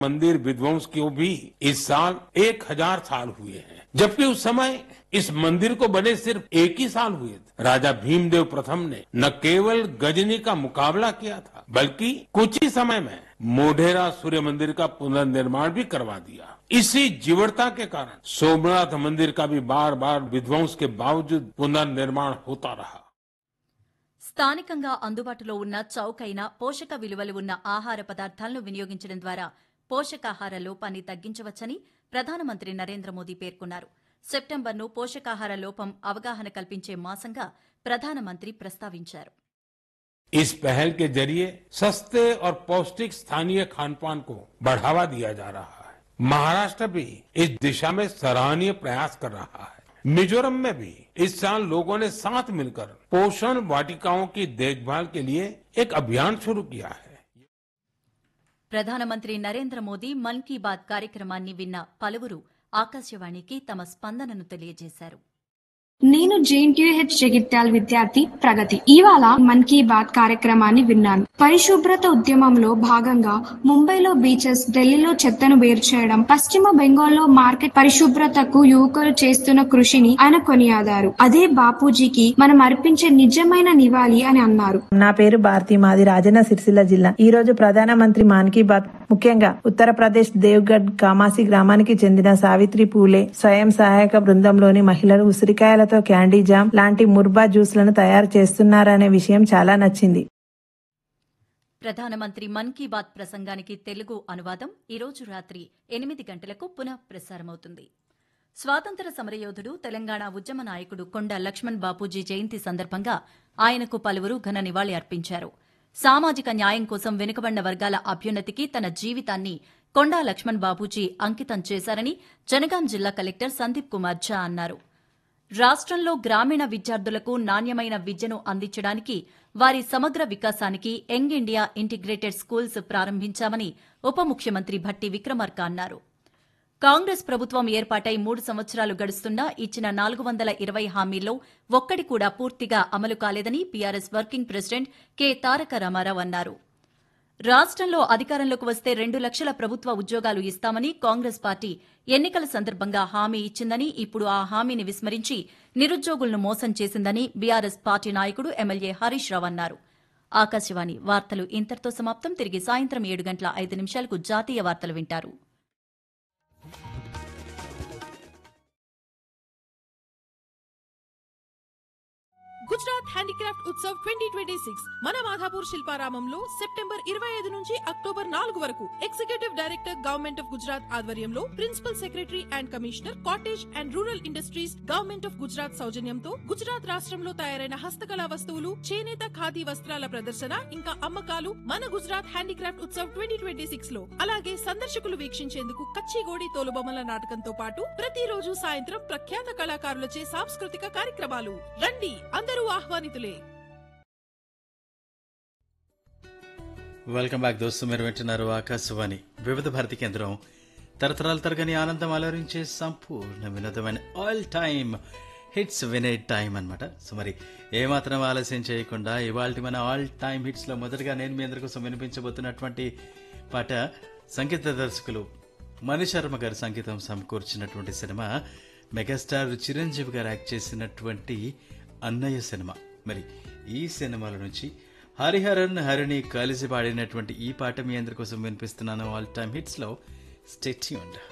मंदिर विध्वंस को भी इस साल एक हजार साल हुए हैं जबकि उस समय इस मंदिर को बने सिर्फ एक ही साल हुए थे राजा भीमदेव प्रथम ने न केवल गजनी का मुकाबला किया था बल्कि कुछ ही समय में मोढेरा सूर्य मंदिर का पुनर्निर्माण भी करवा दिया इसी जीवटता के कारण सोमनाथ मंदिर का भी बार बार विध्वंस के बावजूद पुनर्निर्माण होता रहा స్థానికంగా అందుబాటులో ఉన్న చౌకైన పోషక విలువలు ఉన్న ఆహార పదార్థాలను వినియోగించడం ద్వారా పోషకాహార లోపాన్ని తగ్గించవచ్చని ప్రధానమంత్రి నరేంద్ర మోదీ పేర్కొన్నారు సెప్టెంబర్ను పోషకాహార లోపం అవగాహన కల్పించే మాసంగా ప్రధానమంత్రి ప్రస్తావించారు इस पहल के जरिए सस्ते और पौष्टिक स्थानीय खान पान को बढ़ावा दिया जा रहा है महाराष्ट्र भी इस दिशा में सराहनीय प्रयास कर रहा है मिजोरम में भी इस साल लोगों ने साथ मिलकर पोषण वाटिकाओं की देखभाल के लिए एक अभियान शुरू किया है ప్రధానమంత్రి నరేంద్ర మోదీ మన్ కీ బాత్ కార్యక్రమాన్ని విన్న పలువురు ఆకాశవాణికి తమ స్పందనను తెలియజేశారు నేను జేఎన్టీయూహెచ్ జగిత్యాల విద్యార్థి ప్రగతి ఇవాళ మన్ కీ బాత్ కార్యక్రమాన్ని విన్నాను పరిశుభ్రత ఉద్యమంలో భాగంగా ముంబైలో బీచెస్ ఢిల్లీలో చెత్తను వేరు చేయడం పశ్చిమ బెంగాల్లో మార్కెట్ పరిశుభ్రతకు యువకులు చేస్తున్న కృషిని ఆయన కొనియాడారు అదే బాపూజీకి మనం అర్పించే నిజమైన నివాళి అని అన్నారు నా పేరు భారతి మాది రాజన్న సిరిసిల్ల జిల్లా ఈ రోజు ప్రధానమంత్రి మాన్ కీ బాత్ ముఖ్యంగా ఉత్తరప్రదేశ్ దేవ్గఢ్ కామాసి గ్రామానికి చెందిన సావిత్రి పూలే స్వయం సహాయక బృందంలోని మహిళలు ఉసిరికాయలతో క్యాండీ జామ్ లాంటి ముర్బా జ్యూస్లను తయారు చేస్తున్నారనే విషయం చాలా నచ్చింది ప్రధానమంత్రి మన్ కీ బాత్ ప్రసంగానికి తెలుగు అనువాదం ఈరోజు రాత్రి ఎనిమిది గంటలకు పునః ప్రసారమవుతుంది స్వాతంత్ర సమరయోధుడు తెలంగాణ ఉద్యమ నాయకుడు కొండ లక్ష్మణ్ బాపూజీ జయంతి సందర్భంగా ఆయనకు పలువురు ఘన నివాళి అర్పించారు సామాజిక న్యాయం కోసం వెనుకబడిన వర్గాల అభ్యున్నతికి తన జీవితాన్ని కొండా లక్ష్మణ్ బాపూజీ అంకితం చేశారని జనగాం జిల్లా కలెక్టర్ సందీప్ కుమార్ ఝా అన్నారు రాష్ట్రంలో గ్రామీణ విద్యార్థులకు నాణ్యమైన విద్యను అందించడానికి వారి సమగ్ర వికాసానికి యంగ్ ఇండియా ఇంటిగ్రేటెడ్ స్కూల్స్ ప్రారంభించామని ఉప ముఖ్యమంత్రి భట్టి విక్రమార్క అన్నారు కాంగ్రెస్ ప్రభుత్వం ఏర్పాటై మూడు సంవత్సరాలు గడుస్తున్నా ఇచ్చిన నాలుగు వందల ఇరవై హామీల్లో ఒక్కడి కూడా పూర్తిగా అమలు కాలేదని BRS working president K Taraka Ramarao అన్నారు రాష్ట్రంలో అధికారంలోకి వస్తే రెండు లక్షల ప్రభుత్వ ఉద్యోగాలు ఇస్తామని కాంగ్రెస్ పార్టీ ఎన్నికల సందర్భంగా హామీ ఇచ్చిందని ఇప్పుడు ఆ హామీని విస్మరించి నిరుద్యోగులను మోసం చేసిందని బీఆర్ఎస్ పార్టీ నాయకుడు ఎమ్మెల్యే హరీష్ రావు అన్నారు ఆకాశవాణి వార్తలు ఇంతటితో సమాప్తం తిరిగి సాయంత్రం ఏడు గంటల ఐదు నిమిషాలకు జాతీయ వార్తలు వింటారు Gujarat handicraft Utsav twenty twenty six మన మాధాపూర్ శిల్పారామంలో సెప్టెంబర్ ఇరవై ఐదు నుంచి అక్టోబర్ నాలుగు వరకు executive director government of Gujarat ఆధ్వర్యంలో principal secretary and commissioner cottage and rural industries government of Gujarat సౌజన్యంతో గుజరాత్ రాష్ట్రంలో తయారైన హస్తకళా వస్తువులు చేనేత ఖాదీ వస్త్రాల ప్రదర్శన ఇంకా అమ్మకాలు మన Gujarat handicraft Utsav twenty twenty six లో అలాగే సందర్శకులు వీక్షించేందుకు కచ్చిగోడి తోలుబొమ్మల నాటకంతో పాటు ప్రతిరోజు సాయంత్రం ప్రఖ్యాత కళాకారులచే సాంస్కృతిక కార్యక్రమాలు రండి అందరూ ఆహ్వానితులే వెల్కమ్ బ్యాక్ దోస్తు మీరు వింటున్నారు ఆకాశవాణి వివిధ భారతి కేంద్రం తరతరాల తరగని ఆనందం అలరించే సంపూర్ణ వినోదమైన ఆల్ టైమ్ హిట్స్ వినే టైం అన్నమాట సో మరి ఏమాత్రం ఆలస్యం చేయకుండా ఇవాళ మన ఆల్ టైమ్ హిట్స్ లో మొదటగా నేను మీ అందరి కోసం వినిపించబోతున్నటువంటి పాట సంగీత దర్శకులు మణి శర్మ గారి సంగీతం సమకూర్చినటువంటి సినిమా మెగాస్టార్ చిరంజీవి గారు యాక్ట్ చేసినటువంటి అన్నయ్య సినిమా మరి ఈ సినిమాల నుంచి హరిహరన్ హరిని కలిసి పాడినటువంటి ఈ పాట మీ అందరి కోసం వినిపిస్తున్నాను ఆల్ టైమ్ హిట్స్ లో స్టెట్యూండ్